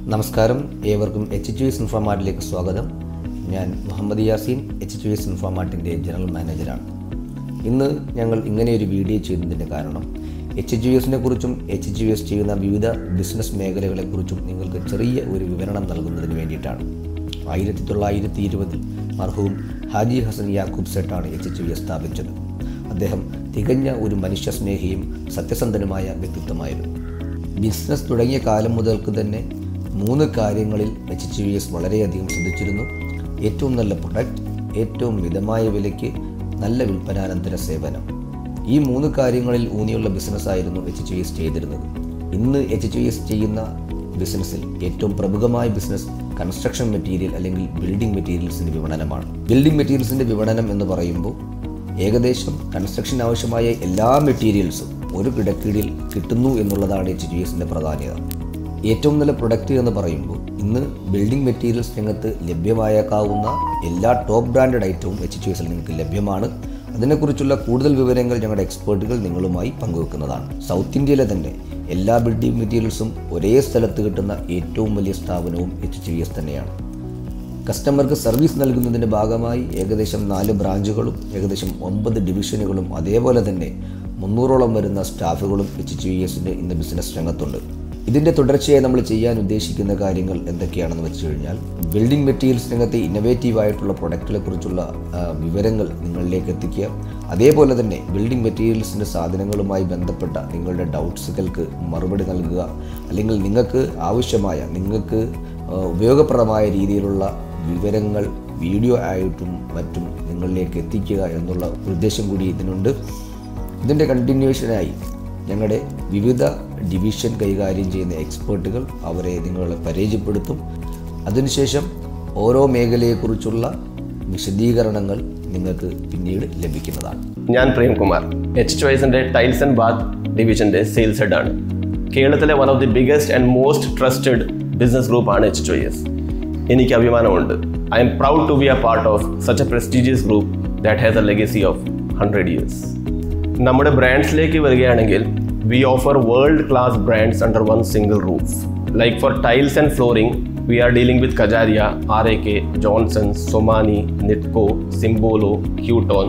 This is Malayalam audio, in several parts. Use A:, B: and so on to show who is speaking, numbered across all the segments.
A: നമസ്കാരം ഏവർക്കും എച്ച് ടു എസ് ഇൻഫോമാർട്ടിലേക്ക് സ്വാഗതം ഞാൻ Muhammad Yaseen H two S ഇൻഫോമാർട്ടിൻ്റെ ജനറൽ മാനേജറാണ് ഇന്ന് ഞങ്ങൾ ഇങ്ങനെ ഒരു വീഡിയോ ചെയ്യുന്നതിൻ്റെ കാരണം എച്ച് ജി എസിനെ കുറിച്ചും എച്ച് ജി എസ് ചെയ്യുന്ന വിവിധ ബിസിനസ് മേഖലകളെക്കുറിച്ചും നിങ്ങൾക്ക് ചെറിയ ഒരു വിവരണം നൽകുന്നതിന് വേണ്ടിയിട്ടാണ് ആയിരത്തി തൊള്ളായിരത്തി ഇരുപതിൽ മർഹൂം ഹാജി ഹസൻ യാക്കൂബ് സെട്ടാണ് എച്ച് ജി എസ് സ്ഥാപിച്ചത് അദ്ദേഹം തികഞ്ഞ ഒരു മനുഷ്യസ്നേഹിയും സത്യസന്ധനുമായ വ്യക്തിത്വമായിരുന്നു ബിസിനസ് തുടങ്ങിയ കാലം മുതൽക്ക് തന്നെ മൂന്ന് കാര്യങ്ങളിൽ എച്ച് ജി എസ് വളരെയധികം ശ്രദ്ധിച്ചിരുന്നു ഏറ്റവും നല്ല പ്രൊഡക്റ്റ് ഏറ്റവും മിതമായ വിലയ്ക്ക് നല്ല വിൽപ്പനാനന്തര സേവനം ഈ മൂന്ന് കാര്യങ്ങളിൽ ഊന്നിയുള്ള ബിസിനസ്സായിരുന്നു എച്ച് ജി എസ് ചെയ്തിരുന്നത് ഇന്ന് എച്ച് ജി എസ് ചെയ്യുന്ന ബിസിനസ്സിൽ ഏറ്റവും പ്രമുഖമായ ബിസിനസ് കൺസ്ട്രക്ഷൻ മെറ്റീരിയൽ അല്ലെങ്കിൽ ബിൽഡിംഗ് മെറ്റീരിയൽസിൻ്റെ വിപണനമാണ് ബിൽഡിംഗ് മെറ്റീരിയൽസിൻ്റെ വിപണനം എന്ന് പറയുമ്പോൾ ഏകദേശം കൺസ്ട്രക്ഷൻ ആവശ്യമായ എല്ലാ മെറ്റീരിയൽസും ഒരു കിടക്കീടിൽ കിട്ടുന്നു എന്നുള്ളതാണ് എച്ച് ജി എസിൻ്റെ പ്രാധാന്യത ഏറ്റവും നല്ല പ്രൊഡക്റ്റ് എന്ന് പറയുമ്പോൾ ഇന്ന് ബിൽഡിംഗ് മെറ്റീരിയൽസ് രംഗത്ത് ലഭ്യമായേക്കാവുന്ന എല്ലാ ടോപ്പ് ബ്രാൻഡഡ് ഐറ്റവും എച്ച് ജി എസിൽ നിങ്ങൾക്ക് ലഭ്യമാണ് അതിനെക്കുറിച്ചുള്ള കൂടുതൽ വിവരങ്ങൾ ഞങ്ങളുടെ എക്സ്പേർട്ടുകൾ നിങ്ങളുമായി പങ്കുവെക്കുന്നതാണ് സൗത്ത് ഇന്ത്യയിലെ തന്നെ എല്ലാ ബിൽഡിംഗ് മെറ്റീരിയൽസും ഒരേ സ്ഥലത്ത് കിട്ടുന്ന ഏറ്റവും വലിയ സ്ഥാപനവും എച്ച് ജി എസ് തന്നെയാണ് കസ്റ്റമർക്ക് സർവീസ് നൽകുന്നതിൻ്റെ ഭാഗമായി ഏകദേശം നാല് ബ്രാഞ്ചുകളും ഏകദേശം ഒമ്പത് ഡിവിഷനുകളും അതേപോലെ തന്നെ മുന്നൂറോളം വരുന്ന സ്റ്റാഫുകളും എച്ച് ജി എസിൻ്റെ ഇന്ന് ബിസിനസ് രംഗത്തുണ്ട് ഇതിൻ്റെ തുടർച്ചയായി നമ്മൾ ചെയ്യാൻ ഉദ്ദേശിക്കുന്ന കാര്യങ്ങൾ എന്തൊക്കെയാണെന്ന് വെച്ച് കഴിഞ്ഞാൽ ബിൽഡിംഗ് മെറ്റീരിയൽസ് രംഗത്തെ ഇന്നവേറ്റീവ് ആയിട്ടുള്ള പ്രൊഡക്റ്റുകളെ കുറിച്ചുള്ള ആ, വിവരങ്ങൾ നിങ്ങളിലേക്ക് എത്തിക്കുക അതേപോലെ തന്നെ ബിൽഡിംഗ് മെറ്റീരിയൽസിൻ്റെ സാധനങ്ങളുമായി ബന്ധപ്പെട്ട നിങ്ങളുടെ ഡൗട്ട്സുകൾക്ക് മറുപടി നൽകുക അല്ലെങ്കിൽ നിങ്ങൾക്ക് ആവശ്യമായ നിങ്ങൾക്ക് ആ, ഉപയോഗപ്രദമായ രീതിയിലുള്ള വിവരങ്ങൾ വീഡിയോ ആയിട്ടും മറ്റും നിങ്ങളിലേക്ക് എത്തിക്കുക എന്നുള്ള ഉദ്ദേശം കൂടി ഇതിനുണ്ട് ഇതിൻ്റെ കണ്ടിന്യൂഷനായി ഞങ്ങളുടെ വിവിധ ഡിവിഷൻ കൈകാര്യം ചെയ്യുന്ന എക്സ്പേർട്ടുകൾ അവരെ നിങ്ങളെ പരിചയപ്പെടുത്തും അതിനുശേഷം ഓരോ മേഖലയെക്കുറിച്ചുള്ള വിശദീകരണങ്ങൾ നിങ്ങൾക്ക് പിന്നീട് ലഭിക്കുന്നതാണ്
B: ഞാൻ പ്രേംകുമാർ എച്ച് ചോയ്സിന്റെ ടൈൽസ് ആൻഡ് ബാത്ത് ഡിവിഷന്റെ സെയിൽസ് ഹെഡ് ആണ് കേരളത്തിലെ one of the biggest and most trusted business ഗ്രൂപ്പാണ് എച്ച് ചോയ്സ് എനിക്ക് അഭിമാനമുണ്ട് I am proud to be a part of such a prestigious group that has a legacy of hundred years നമ്മുടെ ബ്രാൻഡ്സിലേക്ക് വരികയാണെങ്കിൽ we offer world class brands under one single roof like for tiles and flooring we are dealing with Kajaria R A K Johnsons Somany Nitco Simpolo Cuetone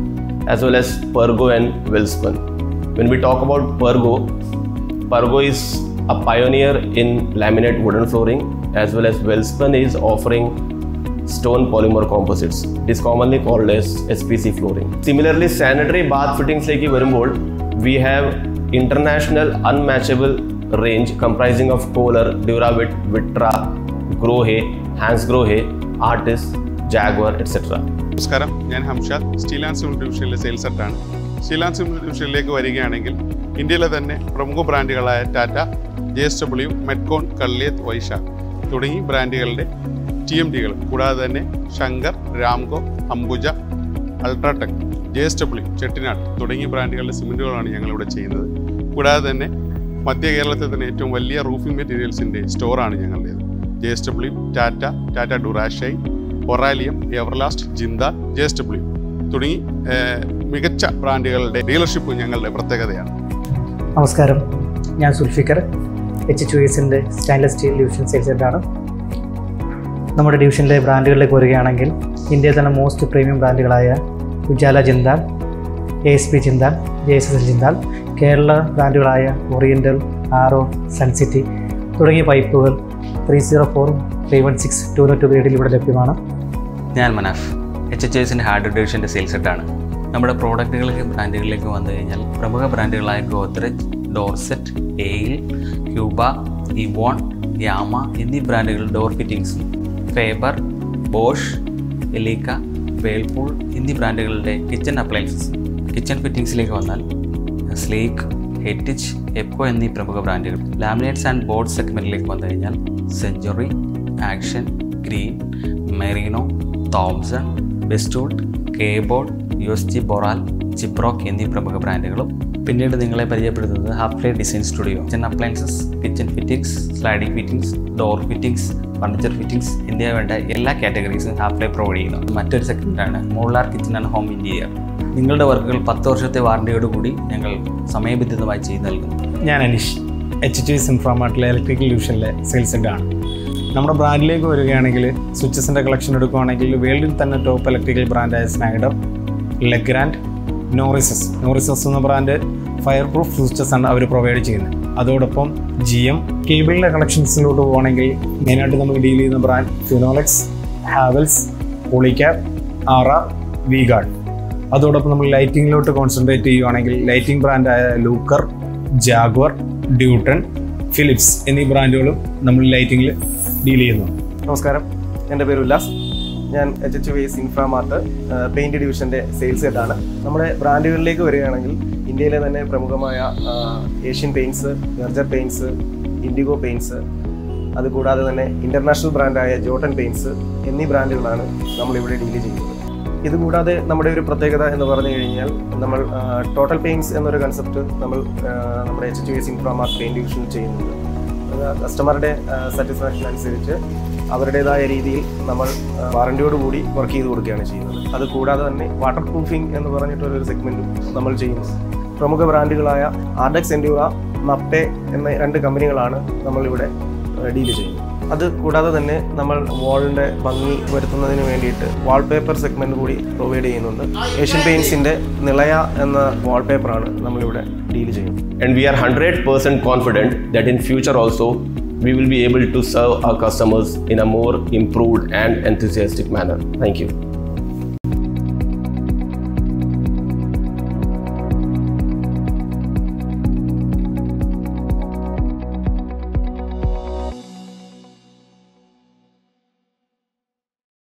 B: as well as Pergo and Welspun. When we talk about Pergo, Pergo is a pioneer in laminate wooden flooring as well as Welspun is offering stone polymer composites. It is commonly called as SPC flooring. Similarly, sanitary bath fittings like വരുമ്പോൾ we have international unmatchable range comprising of Kohler, Duravit, Vitra, Grohe, Hans Grohe, Artis, Jaguar, etc.
C: നമസ്കാരം ഞാൻ ഹംഷാദ് സ്റ്റീൽ ആൻഡ് സിമെന്റ് ഡിവിഷനിലെ സെയിൽസ് ഹെഡാണ് സ്റ്റീൽ ആൻഡ് സിമെന്റ് ഡിവിഷനിലേക്ക് വരികയാണെങ്കിൽ ഇന്ത്യയിലെ തന്നെ പ്രമുഖ ബ്രാൻഡുകളായ Tata J S W Metcon Kalliyath Vaisakh തുടങ്ങി ബ്രാൻഡുകളുടെ ടി എം ഡികൾ കൂടാതെ തന്നെ Sankar Ramco Ambuja UltraTech J S W Chettinad തുടങ്ങിയ ബ്രാൻഡുകളുടെ സിമെൻറ്റുകളാണ് ഞങ്ങളിവിടെ ചെയ്യുന്നത് കൂടാതെ തന്നെ മധ്യ കേരളത്തിൽ തന്നെ ഏറ്റവും വലിയ റൂഫിംഗ് മെറ്റീരിയൽസിൻ്റെ സ്റ്റോറാണ് ഞങ്ങളുടേത് J S W Tata Tata Durashine ഒറാലിയം എവർലാസ്റ്റ് ജിന്ദ ജെ എസ് ഡബ്ല്യു തുടങ്ങി ഏഹ്, മികച്ച ബ്രാൻഡുകളുടെ ഡീലർഷിപ്പ് ഞങ്ങളുടെ പ്രത്യേകതയാണ്
D: നമസ്കാരം ഞാൻ സുൽഫിക്കർ എച്ച് ടു എസിൻ്റെ സ്റ്റൈൻലെസ് സ്റ്റീൽ ഡിവിഷൻ സെയിൽസ് ഹെഡാണ് നമ്മുടെ ഡിവിഷനിലെ ബ്രാൻഡുകളിലേക്ക് വരികയാണെങ്കിൽ ഇന്ത്യയിൽ തന്നെ മോസ്റ്റ് പ്രീമിയം ബ്രാൻഡുകളായ Ujala Jindal A S P Jindal J S S L Jindal Kerala ബ്രാൻഡുകളായ ഓറിയൻ്റൽ ആറോ സൺസിറ്റി തുടങ്ങിയ പൈപ്പുകൾ three zero four three one six two two ഗ്രേഡിൽ ഇവിടെ ലഭ്യമാണ്
E: ഞാൻ മനാഫ് എച്ച് എച്ച് എസിൻ്റെ ഹാർഡ് ഡിവിഷൻ്റെ സെയിൽസ് ഹെഡാണ് നമ്മുടെ പ്രോഡക്റ്റുകളിലേക്ക് ബ്രാൻഡുകളിലേക്ക് വന്നു കഴിഞ്ഞാൽ പ്രമുഖ ബ്രാൻഡുകളായ ഗോദ്രജ് ഡോർസെറ്റ് എയിൽ ക്യൂബ ഇവോൺ യാമ എന്നീ ബ്രാൻഡുകൾ ഡോർ ഫിറ്റിംഗ്സും ഫേബർ ബോഷ് എലീക്ക വേൾപൂൾ എന്നീ ബ്രാൻഡുകളുടെ കിച്ചൺ അപ്ലയൻസസ് കിച്ചൺ ഫിറ്റിംഗ്സിലേക്ക് വന്നാൽ സ്ലീക്ക് ഹെറ്റിച്ച് എപ്കോ എന്നീ പ്രമുഖ ബ്രാൻഡുകൾ ലാമിനേറ്റ്സ് ആൻഡ് ബോർഡ് സെഗ്മെൻറ്റിലേക്ക് വന്നു കഴിഞ്ഞാൽ Century Action Green Merino Thomson Westwood കേബോർഡ് യു എസ് ജി ബൊറാൽ ചിപ്രോക്ക് എന്നീ പ്രമുഖ ബ്രാൻഡുകളും പിന്നീട് നിങ്ങളെ പരിചയപ്പെടുത്തുന്നത് Hafele design studio kitchen appliances kitchen fittings sliding fittings door fittings furniture fittings എന്നിവ വേണ്ട എല്ലാ കാറ്റഗറീസും ഹാഫ് പ്ലേ പ്രൊവൈഡ് ചെയ്യുന്നു മറ്റൊരു സെഗ്മെൻറ്റാണ് മോളാർ കിച്ചൺ ആൻഡ് ഹോം ഇൻറ്റീരിയർ നിങ്ങളുടെ വർക്കുകൾ പത്ത് വർഷത്തെ വാറണ്ടിയോട് കൂടി ഞങ്ങൾ സമയബന്ധിതമായി ചെയ്തു നൽകുന്നു
F: ഞാൻ അനീഷ് എച്ച് എച്ച് എസ് ഇൻഫ്രാമാർട്ടിലെ ഇലക്ട്രിക്കൽ ഡിവിഷനിലെ സെയിൽസ് ഹെഡാണ് നമ്മുടെ ബ്രാൻഡിലേക്ക് വരികയാണെങ്കിൽ സ്വിച്ചസിൻ്റെ കളക്ഷൻ എടുക്കുകയാണെങ്കിൽ വേൾഡിൽ തന്നെ ടോപ്പ് ഇലക്ട്രിക്കൽ ബ്രാൻഡായ സ്നൈഡർ ലെഗ്രാൻഡ് നോറിസസ് നോറിസസ് എന്ന ബ്രാൻഡ് ഫയർ പ്രൂഫ് സ്വിച്ചസ് ആണ് അവർ പ്രൊവൈഡ് ചെയ്യുന്നത് അതോടൊപ്പം ജി എം കേബിളിൻ്റെ കളക്ഷൻസിലോട്ട് പോകുകയാണെങ്കിൽ മെയിനായിട്ട് നമ്മൾ ഡീൽ ചെയ്യുന്ന brand Finolex Havells Polycab R R V guard അതോടൊപ്പം നമ്മൾ ലൈറ്റിങ്ങിലോട്ട് കോൺസെൻട്രേറ്റ് ചെയ്യുകയാണെങ്കിൽ ലൈറ്റിംഗ് ബ്രാൻഡായ ലൂക്കർ ജാഗ്വർ ഡ്യൂട്ടൺ ഫിലിപ്സ് എന്നീ ബ്രാൻഡുകളും നമ്മൾ ലൈറ്റിങ്ങിൽ ഡീൽ ചെയ്യുന്നു
G: നമസ്കാരം എൻ്റെ പേര് ഉല്ലാസ് ഞാൻ H H ways Inframart paint ഡിവിഷൻ്റെ സെയിൽസ് ഹെഡാണ് നമ്മുടെ ബ്രാൻഡുകളിലേക്ക് വരികയാണെങ്കിൽ ഇന്ത്യയിലെ തന്നെ പ്രമുഖമായ ആ, ഏഷ്യൻ പെയിൻറ്റ്സ് ഗർജർ പെയിൻറ്റ്സ് ഇൻഡിഗോ പെയിൻറ്റ്സ് അതുകൂടാതെ തന്നെ ഇൻ്റർനാഷണൽ ബ്രാൻഡായ ജോട്ടൻ പെയിൻറ്റ്സ് എന്നീ ബ്രാൻഡുകളാണ് നമ്മളിവിടെ ഡീൽ ചെയ്യുന്നത് ഇതുകൂടാതെ നമ്മുടെ ഒരു പ്രത്യേകത എന്ന് പറഞ്ഞു കഴിഞ്ഞാൽ നമ്മൾ ടോട്ടൽ പെയിൻറ്റ്സ് എന്നൊരു കൺസെപ്റ്റ് നമ്മൾ ആ, നമ്മുടെ H H ways Inframart paint ഡിവിഷനിൽ ചെയ്യുന്നുണ്ട് അത് കസ്റ്റമറുടെ സാറ്റിസ്ഫാക്ഷൻ അനുസരിച്ച് അവരുടേതായ രീതിയിൽ നമ്മൾ വാറണ്ടിയോട് കൂടി വർക്ക് ചെയ്ത് കൊടുക്കുകയാണ് ചെയ്യുന്നത് അത് കൂടാതെ തന്നെ വാട്ടർ പ്രൂഫിംഗ് എന്ന് പറഞ്ഞിട്ടുള്ളൊരു സെഗ്മെൻറ്റും നമ്മൾ ചെയ്യുന്നു പ്രമുഖ ബ്രാൻഡുകളായ ആർഡെക്സ് എൻഡ്യൂറ മപ്പെ എന്ന രണ്ട് കമ്പനികളാണ് നമ്മളിവിടെ ഡീൽ ചെയ്യുന്നത് അത് കൂടാതെ തന്നെ നമ്മൾ വാളിൻ്റെ ഭംഗി വരുത്തുന്നതിന് വേണ്ടിയിട്ട് വാൾപേപ്പർ സെഗ്മെൻറ്റ് കൂടി പ്രൊവൈഡ് ചെയ്യുന്നുണ്ട് ഏഷ്യൻ പെയിൻസിൻ്റെ നിളയ എന്ന വാൾപേപ്പറാണ് നമ്മളിവിടെ ഡീൽ ചെയ്യുന്നത്
B: And we are 100% confident that in future also we will be able to serve our customers in a more improved and enthusiastic manner. Thank you.